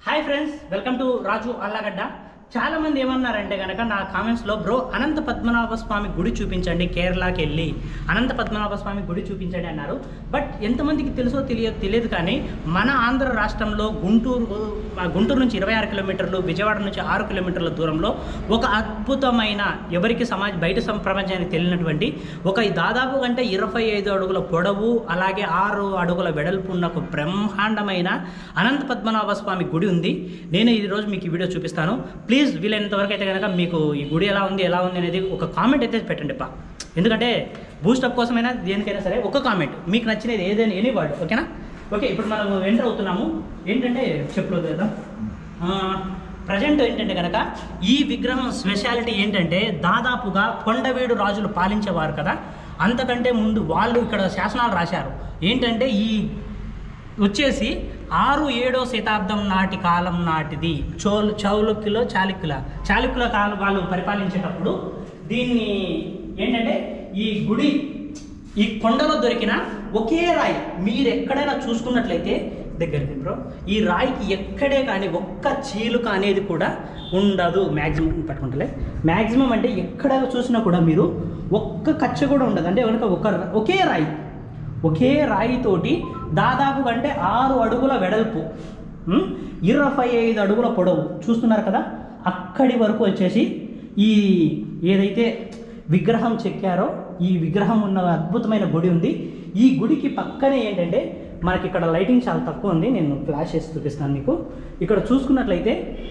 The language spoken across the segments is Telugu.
Hi friends welcome to Raju Allagadda చాలా మంది ఏమన్నారంటే కనుక నా కామెంట్స్లో బ్రో అనంత పద్మనాభ స్వామి గుడి చూపించండి కేరళకి వెళ్ళి అనంత పద్మనాభ స్వామి గుడి చూపించండి అన్నారు బట్ ఎంతమందికి తెలుసో తెలియదు తెలియదు కానీ మన ఆంధ్ర రాష్ట్రంలో గుంటూరు ఆ గుంటూరు నుంచి ఇరవై ఆరు కిలోమీటర్లు విజయవాడ నుంచి ఆరు కిలోమీటర్ల దూరంలో ఒక అద్భుతమైన ఎవరికి సమాజ బయట సం- ప్రపంచానికి తెలియనటువంటి ఒక దాదాపు కంటే ఇరవై ఐదు అడుగుల పొడవు అలాగే ఆరు అడుగుల వెడల్పు ఉన్న ఒక బ్రహ్మాండమైన అనంత పద్మనాభ స్వామి గుడి ఉంది నేను ఈరోజు మీకు ఈ వీడియో చూపిస్తాను ప్లీజ్ వీలైనంత వరకు అయితే కనుక మీకు ఈ గుడి ఎలా ఉంది ఎలా ఉంది అనేది ఒక కామెంట్ అయితే పెట్టండి పా ఎందుకంటే బూస్టప్ కోసమైనా దేనికైనా సరే ఒక కామెంట్ మీకు నచ్చినది ఏదైనా ఎనీ వర్డ్ ఓకేనా ఓకే ఇప్పుడు మనం ఎంటర్ అవుతున్నాము ఏంటంటే చెప్పులు కదా ప్రజెంట్ ఏంటంటే కనుక ఈ విగ్రహం స్పెషాలిటీ ఏంటంటే దాదాపుగా కొండవీడు రాజులు పాలించేవారు కదా అంతకంటే ముందు వాళ్ళు ఇక్కడ శాసనాలు రాశారు ఏంటంటే ఈ వచ్చేసి ఆరు ఏడో శతాబ్దం నాటి కాలం నాటిది చోల్ చౌలుక్యులో చాళుక్యుల చాళుక్యుల కాలం వాళ్ళు పరిపాలించేటప్పుడు దీన్ని ఏంటంటే ఈ గుడి ఈ కొండలో దొరికిన ఒకే రాయి మీరు ఎక్కడైనా చూసుకున్నట్లయితే దగ్గరికి బ్రో ఈ రాయికి ఎక్కడే కానీ ఒక్క చీలుక అనేది కూడా ఉండదు మ్యాక్సిమం పట్టుకుంటలే మ్యాక్సిమం అంటే ఎక్కడ చూసినా కూడా మీరు ఒక్క కచ్చ కూడా ఉండదు అంటే కనుక ఒక ఒకే రాయి ఒకే రాయితోటి దాదాపు అంటే ఆరు అడుగుల వెడల్పు ఉమ్, ఇరవై ఐదు అడుగుల పొడవు చూస్తున్నారు కదా అక్కడి వరకు వచ్చేసి ఈ ఏదైతే విగ్రహం చెక్కారో ఈ విగ్రహం ఉన్న అద్భుతమైన గుడి ఉంది ఈ గుడికి పక్కనే ఏంటంటే మనకి ఇక్కడ లైటింగ్ చాలా తక్కువ ఉంది నేను ఫ్లాష్ చేసి చూపిస్తాను మీకు ఇక్కడ చూసుకున్నట్లయితే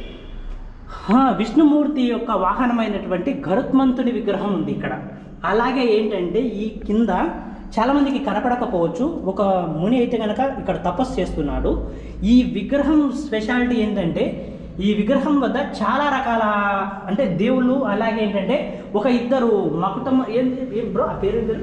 ఆ, విష్ణుమూర్తి యొక్క వాహనమైనటువంటి గరుత్మంతుని విగ్రహం ఉంది ఇక్కడ అలాగే ఏంటంటే ఈ కింద చాలా మందికి కనపడకపోవచ్చు ఒక ముని అయితే కనుక ఇక్కడ తపస్సు చేస్తున్నాడు ఈ విగ్రహం స్పెషాలిటీ ఏంటంటే ఈ విగ్రహం వద్ద చాలా రకాల అంటే దేవుళ్ళు అలాగే ఏంటంటే ఒక ఇద్దరు మకుటం ఏం ఏం బ్రో ఆ పేరు ఏం పేరు?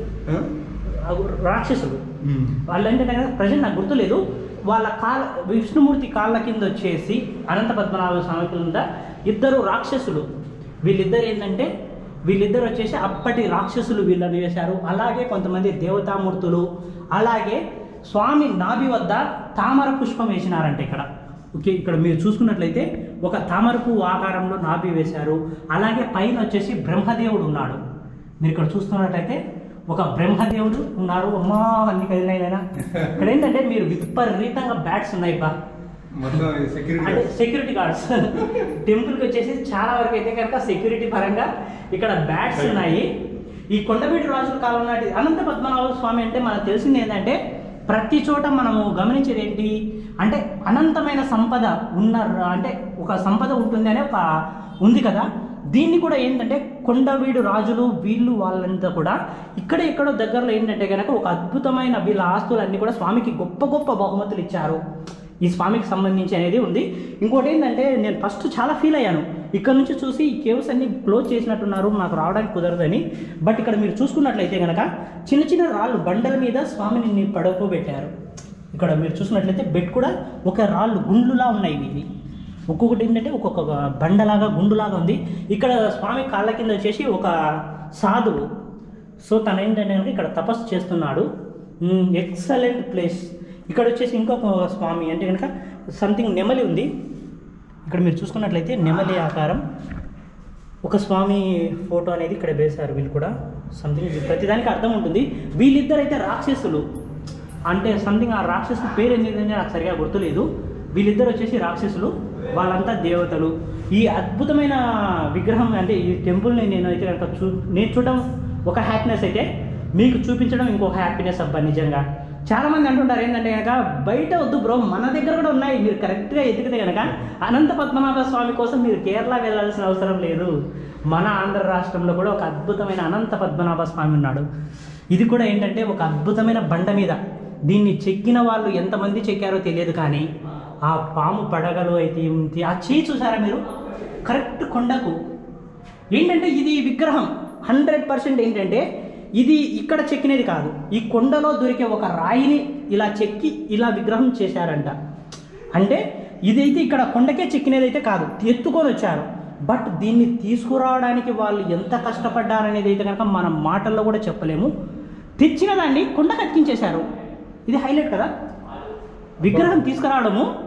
ఆ రాక్షసులు వాళ్ళు ఏంటంటే కదా ప్రజెంట్ నాకు గుర్తులేదు వాళ్ళ కాళ్ళ విష్ణుమూర్తి కాళ్ళ కింద వచ్చేసి అనంత పద్మనాభ స్వామి కింద ఇద్దరు రాక్షసులు వీళ్ళిద్దరు ఏంటంటే వీళ్ళిద్దరు వచ్చేసి అప్పటి రాక్షసులు వీళ్ళని వేశారు అలాగే కొంతమంది దేవతామూర్తులు అలాగే స్వామి నాభి వద్ద తామర పుష్పం వేసినారంట ఇక్కడ ఓకే ఇక్కడ మీరు చూసుకున్నట్లయితే ఒక తామర పువ్వు ఆకారంలో నాభి వేశారు అలాగే పైన వచ్చేసి బ్రహ్మదేవుడు ఉన్నాడు మీరు ఇక్కడ చూస్తున్నట్లయితే ఒక బ్రహ్మదేవుడు ఉన్నారు అమ్మా అన్ని కదిలినాయినా ఇక్కడ ఏంటంటే మీరు విపరీతంగా బ్యాట్స్ ఉన్నాయి బా మొత్తం సెక్యూరిటీ అంటే సెక్యూరిటీ గార్డ్స్ టెంపుల్కి వచ్చేసి చాలా వరకు అయితే కనుక సెక్యూరిటీ పరంగా ఇక్కడ బ్యాట్స్ ఉన్నాయి ఈ కొండవీటి రాజుల కాలం నాటి అనంత పద్మనాభ స్వామి అంటే మనకు తెలిసింది ఏంటంటే ప్రతి చోట మనము గమనించేది ఏంటి అంటే అనంతమైన సంపద ఉన్న అంటే ఒక సంపద ఉంటుంది అనే ఒక ఉంది కదా దీన్ని కూడా ఏంటంటే కొండవీడు రాజులు వీళ్ళు వాళ్ళంతా కూడా ఇక్కడ ఎక్కడో దగ్గరలో ఏంటంటే కనుక ఒక అద్భుతమైన వీళ్ళ ఆస్తులన్నీ కూడా స్వామికి గొప్ప గొప్ప బహుమతులు ఇచ్చారు ఈ స్వామికి సంబంధించి అనేది ఉంది ఇంకోటి ఏంటంటే నేను ఫస్ట్ చాలా ఫీల్ అయ్యాను ఇక్కడ నుంచి చూసి ఈ కేవ్స్ అన్ని క్లోజ్ చేసినట్టున్నారు నాకు రావడానికి కుదరదని బట్ ఇక్కడ మీరు చూసుకున్నట్లయితే కనుక చిన్న చిన్న రాళ్ళు బండల మీద స్వామిని పడుకోబెట్టారు ఇక్కడ మీరు చూసుకున్నట్లయితే బెడ్ కూడా ఒక రాళ్ళు గుండ్లులా ఉన్నాయి ఇవి ఒక్కొక్కటి ఏంటంటే ఒక్కొక్క బండలాగా గుండులాగా ఉంది ఇక్కడ స్వామి కాళ్ళ కింద వచ్చేసి ఒక సాధువు సో తను ఏంటంటే కనుక ఇక్కడ తపస్సు చేస్తున్నాడు ఎక్సలెంట్ ప్లేస్ ఇక్కడ వచ్చేసి ఇంకొక స్వామి అంటే కనుక సంథింగ్ నెమలి ఉంది ఇక్కడ మీరు చూసుకున్నట్లయితే నెమలి ఆకారం ఒక స్వామి ఫోటో అనేది ఇక్కడ వేశారు వీళ్ళు కూడా సంథింగ్ ప్రతిదానికి అర్థం ఉంటుంది వీళ్ళిద్దరైతే రాక్షసులు అంటే సంథింగ్ ఆ రాక్షసుల పేరు ఏంటంటే నాకు సరిగా గుర్తులేదు వీళ్ళిద్దరు వచ్చేసి రాక్షసులు వాళ్ళంతా దేవతలు ఈ అద్భుతమైన విగ్రహం అంటే ఈ టెంపుల్ని నేను అయితే కనుక చూ నేను చూడడం ఒక హ్యాపీనెస్ అయితే మీకు చూపించడం ఇంకొక హ్యాపీనెస్ అబ్బా నిజంగా చాలా మంది అంటుంటారు ఏంటంటే కనుక బయట వద్దు బ్రో మన దగ్గర కూడా ఉన్నాయి మీరు కరెక్ట్గా ఎదిగితే కనుక అనంత పద్మనాభ స్వామి కోసం మీరు కేరళ వెళ్ళాల్సిన అవసరం లేదు మన ఆంధ్ర రాష్ట్రంలో కూడా ఒక అద్భుతమైన అనంత పద్మనాభ స్వామి ఉన్నాడు ఇది కూడా ఏంటంటే ఒక అద్భుతమైన బండ మీద దీన్ని చెక్కిన వాళ్ళు ఎంతమంది చెక్కారో తెలియదు కానీ ఆ పాము పడగలు అయితే ఏమిటి ఆ చేయి చూసారా మీరు కరెక్ట్ కొండకు ఏంటంటే ఇది విగ్రహం హండ్రెడ్ పర్సెంట్ ఏంటంటే ఇది ఇక్కడ చెక్కినది కాదు ఈ కొండలో దొరికే ఒక రాయిని ఇలా చెక్కి ఇలా విగ్రహం చేశారంట అంటే ఇదైతే ఇక్కడ కొండకే చెక్కినది అయితే కాదు ఎత్తుకొని వచ్చారు బట్ దీన్ని తీసుకురావడానికి వాళ్ళు ఎంత కష్టపడ్డారనేది అయితే కనుక మనం మాటల్లో కూడా చెప్పలేము తెచ్చిన దాన్ని కొండ కట్టించేశారు ఇది హైలైట్ కదా విగ్రహం తీసుకురావడము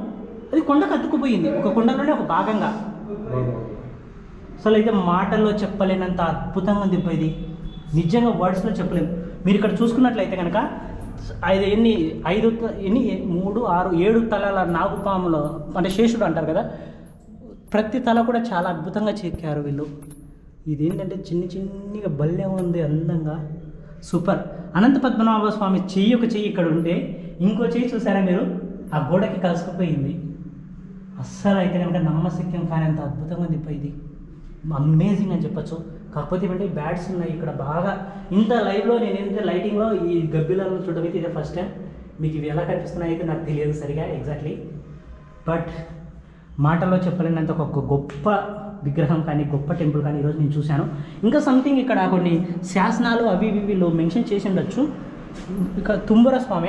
అది కొండకు అతుక్కుపోయింది ఒక కొండలోనే ఒక భాగంగా అసలు అయితే మాటల్లో చెప్పలేనంత అద్భుతంగా ఉంది ఇబ్బా ఇది నిజంగా వర్డ్స్లో చెప్పలేము మీరు ఇక్కడ చూసుకున్నట్లయితే కనుక ఐదు ఎన్ని ఐదు త- ఎన్ని మూడు ఆరు ఏడు తలల నాగుపాములు అంటే శేషుడు అంటారు కదా ప్రతి తల కూడా చాలా అద్భుతంగా చెక్కారు వీళ్ళు ఇదేంటంటే చిన్ని చిన్నిగా భలే ఉంది అందంగా సూపర్ అనంత పద్మనాభ స్వామి చెయ్యి ఒక చెయ్యి ఇక్కడ ఉంటే ఇంకో చెయ్యి చూసారా మీరు ఆ గోడకి కలుసుకుపోయింది అస్సలు అయితే కనుక నమ్మశక్యం కానీ అంత అద్భుతంగా ఉంది ఇప్ప ఇది అమేజింగ్ అని చెప్పొచ్చు కాకపోతే ఏమంటే బ్యాట్స్ ఉన్నాయి ఇక్కడ బాగా ఇంత లైవ్లో నేను ఏంటంటే లైటింగ్లో ఈ గబ్బిలను చూడడం అయితే ఇదే ఫస్ట్ టైం మీకు ఇవి ఎలా కనిపిస్తున్నాయి అయితే నాకు తెలియదు సరిగా ఎగ్జాక్ట్లీ బట్ మాటల్లో చెప్పలేనంత ఒక గొప్ప విగ్రహం కానీ గొప్ప టెంపుల్ కానీ ఈరోజు నేను చూశాను ఇంకా సంథింగ్ ఇక్కడ కొన్ని శాసనాలు అవి ఇవి వీళ్ళు మెన్షన్ చేసి ఉండొచ్చు ఇక తుంబుర స్వామి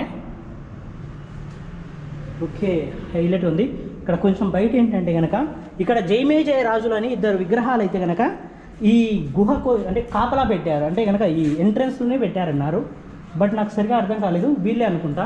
ఓకే హైలైట్ ఉంది ఇక్కడ కొంచెం బయట ఏంటంటే కనుక ఇక్కడ జయమేజయ రాజులు అని ఇద్దరు విగ్రహాలు అయితే కనుక ఈ గుహకు అంటే కాపలా పెట్టారు అంటే కనుక ఈ ఎంట్రన్స్లోనే పెట్టారన్నారు బట్ నాకు సరిగా అర్థం కాలేదు వీళ్ళే అనుకుంటా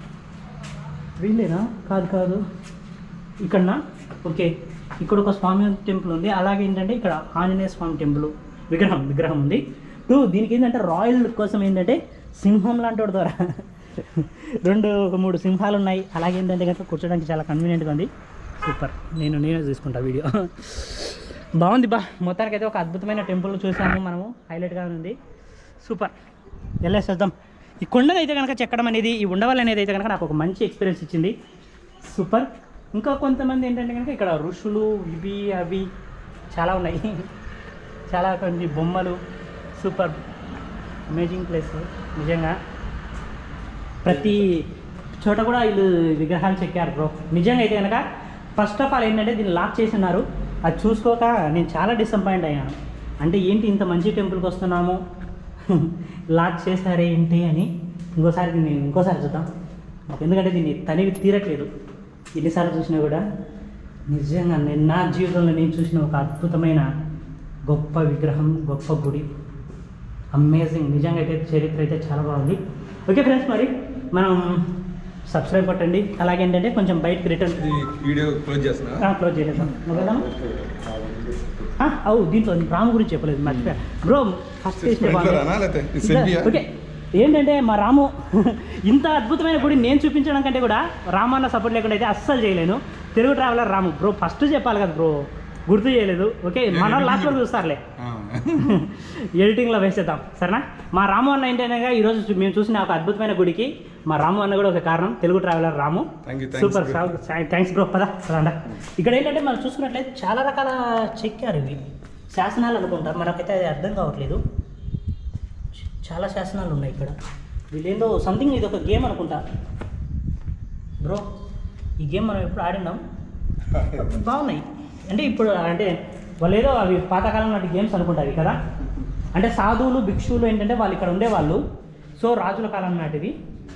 వీళ్ళేనా కాదు కాదు ఇక్కడనా ఓకే ఇక్కడ ఒక స్వామి టెంపుల్ ఉంది అలాగే ఏంటంటే ఇక్కడ ఆంజనేయ స్వామి టెంపుల్ విగ్రహం విగ్రహం ఉంది టూ దీనికి ఏంటంటే రాయల్ లుక్ కోసం ఏంటంటే సింహం లాంటి వాడి ద్వారా రెండు ఒక మూడు సింహాలు ఉన్నాయి అలాగే ఏంటంటే కనుక కూర్చోడానికి చాలా కన్వీనియంట్గా ఉంది సూపర్ నేను నేనే తీసుకుంటా వీడియో బాగుంది బా మొత్తానికి అయితే ఒక అద్భుతమైన టెంపుల్ చూసాము మనము హైలైట్గా ఉంది సూపర్ వెళ్ళేసేద్దాం ఈ కొండను అయితే కనుక చెక్కడం అనేది ఈ ఉండవల్ అనేది అయితే కనుక నాకు ఒక మంచి ఎక్స్పీరియన్స్ ఇచ్చింది సూపర్ ఇంకా కొంతమంది ఏంటంటే కనుక ఇక్కడ ఋషులు ఇవి అవి చాలా ఉన్నాయి చాలా కొన్ని బొమ్మలు సూపర్ అమేజింగ్ ప్లేస్ నిజంగా ప్రతి చోట కూడా వీళ్ళు విగ్రహాలు చెక్కారు బ్రో నిజంగా అయితే కనుక ఫస్ట్ ఆఫ్ ఆల్ ఏంటంటే దీన్ని లాక్ చేసి ఉన్నారు అది చూసుకోక నేను చాలా డిసప్పాయింట్ అయ్యాను అంటే ఏంటి ఇంత మంచి టెంపుల్కి వస్తున్నాము లాక్ చేశారే ఏంటి అని ఇంకోసారి దీన్ని ఇంకోసారి చూద్దాం ఎందుకంటే దీన్ని తనివి తీరట్లేదు ఎన్నిసార్లు చూసినా కూడా నిజంగా నేను నా జీవితంలో నేను చూసిన ఒక అద్భుతమైన గొప్ప విగ్రహం గొప్ప గుడి అమేజింగ్ నిజంగా అయితే చరిత్ర అయితే చాలా బాగుంది ఓకే ఫ్రెండ్స్ మరి మనం సబ్స్క్రైబ్ కొట్టండి అలాగే ఏంటంటే కొంచెం బయటకు రిటర్న్ ఇది వీడియో క్లోజ్ చేస్తున్నా క్లోజ్ చేసేద్దాం ఓకేనా ఆ, అవు దీంట్లో రాము గురించి చెప్పలేదు మర్చిపోయా బ్రో ఫస్ట్ చేసిన ఇట్లరానా లేకపోతే ఈ సెల్ఫీయా? ఓకే ఏంటంటే మా రాము ఇంత అద్భుతమైన గుడి నేను చూపించడం కంటే కూడా రాము అన్న సపోర్ట్ లేకుండా అయితే అస్సలు చేయలేను Telugu traveller Ramu bro first చెప్పాలి కదా బ్రో గుర్తు చేయలేదు ఓకే మన లాస్ట్లో చూస్తారులే ఎడిటింగ్లో వేసేద్దాం సరేనా మా రాము అన్న ఏంటనగా ఈరోజు చూ- మేము చూసిన ఒక అద్భుతమైన గుడికి మా రాము అన్న కూడా ఒక కారణం Telugu traveller Ramu Thank you, thanks, super bro. Thanks bro పద పదండా ఇక్కడ ఏంటంటే మనం చూసుకున్నట్లయితే చాలా రకాల చెక్కారు ఇవి శాసనాలు అనుకుంటా మనకైతే అది అర్థం కావట్లేదు చాలా శాసనాలు ఉన్నాయి ఇక్కడ వీళ్ళేందో సంథింగ్ ఇది ఒక గేమ్ అనుకుంటా బ్రో ఈ గేమ్ మనం ఎప్పుడు ఆడినాం బాగున్నాయి అంటే ఇప్పుడు అంటే వాళ్ళు ఏదో అవి పాతకాలం నాటి గేమ్స్ అనుకుంటారు కదా అంటే సాధువులు భిక్షువులు ఏంటంటే వాళ్ళు ఇక్కడ ఉండేవాళ్ళు సో రాజుల కాలం నాటివి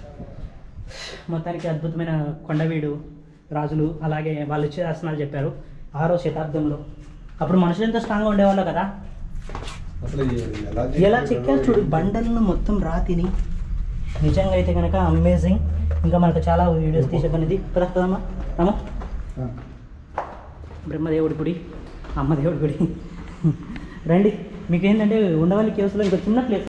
మొత్తానికి అద్భుతమైన కొండవీడు రాజులు అలాగే వాళ్ళు శాసనాలు చెప్పారు ఆరో శతాబ్దంలో అప్పుడు మనుషులు ఎంత స్ట్రాంగ్గా ఉండేవాళ్ళు కదా అసలు ఎలా ఎలా చెక్కారు చూడు బండలను మొత్తం రాతిని నిజంగా అయితే కనుక అమేజింగ్ ఇంకా మనకు చాలా వీడియోస్ తీసే పనిది పదమ్మా రామా బ్రహ్మదేవుడి గుడి అమ్మదేవుడి గుడి రండి మీకు ఏంటంటే ఉండవల్లి కేసులో ఇంకో చిన్న ప్లేస్